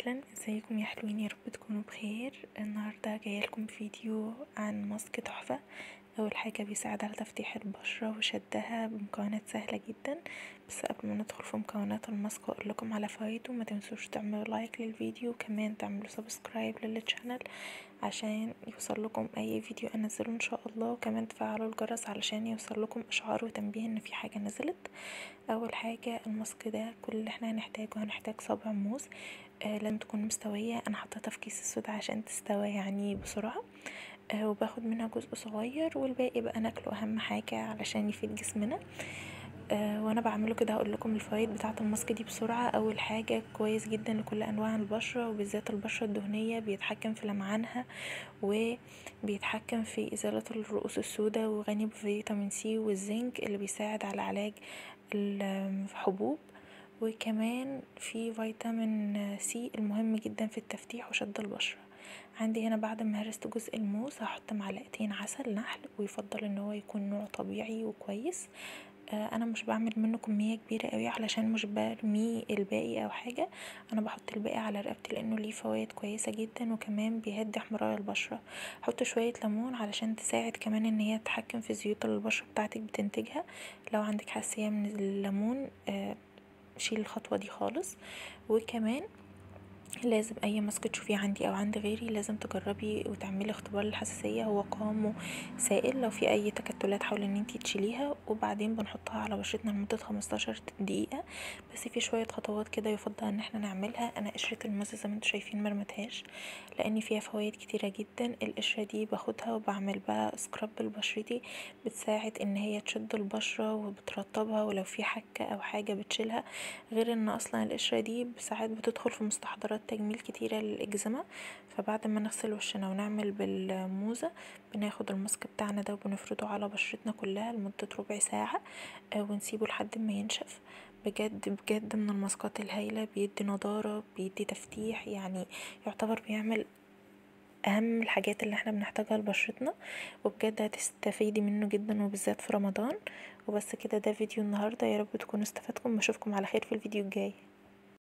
اهلا ازيكم يا حلوين يا رب تكونوا بخير النهارده جايه لكم فيديو عن ماسك تحفه اول حاجه بيساعد على تفتيح البشره وشدها بمكونات سهله جدا بس قبل ما ندخل في مكونات الماسك واقول لكم على فوائده ما تنسوش تعملوا لايك للفيديو كمان تعملوا سبسكرايب للشانل عشان يوصل لكم اي فيديو انزله ان شاء الله وكمان تفعلوا الجرس علشان يوصل لكم اشعار وتنبيه ان في حاجه نزلت اول حاجه الماسك ده كل اللي احنا هنحتاجه هنحتاج صابع موز آه لازم تكون مستويه انا حطيتها في كيس السودا عشان تستوي يعني بسرعه آه وباخد منها جزء صغير والباقي بقى ناكله اهم حاجه علشان يفيد جسمنا آه وانا بعمله كده هقول لكم الفوائد بتاعه الماسك دي بسرعه اول حاجه كويس جدا لكل انواع البشره وبالذات البشره الدهنيه بيتحكم في لمعانها وبيتحكم في ازاله الرؤوس السوداء وغني بفيتامين سي والزنك اللي بيساعد على علاج الحبوب وكمان في فيتامين سي المهم جدا في التفتيح وشد البشرة عندي هنا بعد ما هرست جزء الموز هحط معلقتين عسل نحل ويفضل ان هو يكون نوع طبيعي وكويس آه انا مش بعمل منه كميه كبيره قوي علشان مش برميه الباقي او حاجه انا بحط الباقي على رقبتي لانه ليه فوائد كويسه جدا وكمان بيهدي احمرار البشره احط شويه ليمون علشان تساعد كمان ان هي تتحكم في الزيوت اللي البشره بتاعتك بتنتجها لو عندك حساسيه من الليمون آه شيل الخطوه دي خالص وكمان لازم اي ماسك تشوفيه عندي او عند غيري لازم تجربي وتعملي اختبار الحساسيه هو قوامه سائل لو في اي تكتلات حاولي ان انتي تشيليها وبعدين بنحطها على بشرتنا لمده 15 دقيقه بس في شويه خطوات كده يفضل ان احنا نعملها انا قشره الموز زي ما انتوا شايفين مرمتهاش لان فيها فوائد كتيره جدا القشره دي باخدها وبعمل بقى سكراب لبشرتي بتساعد ان هي تشد البشره وبترطبها ولو في حكه او حاجه بتشيلها غير ان اصلا القشره دي ساعات بتدخل في مستحضرات تجميل كتيرة للإكزيما فبعد ما نغسل وشنا ونعمل بالموزة بناخد الماسك بتاعنا ده وبنفرده على بشرتنا كلها لمدة ربع ساعة ونسيبه لحد ما ينشف بجد بجد من الماسكات الهايلة بيدي نضارة بيدي تفتيح يعني يعتبر بيعمل اهم الحاجات اللي احنا بنحتاجها لبشرتنا وبجد هتستفيدي منه جدا وبالذات في رمضان وبس كده ده فيديو النهارده يا رب تكونوا استفدتم بشوفكم على خير في الفيديو الجاي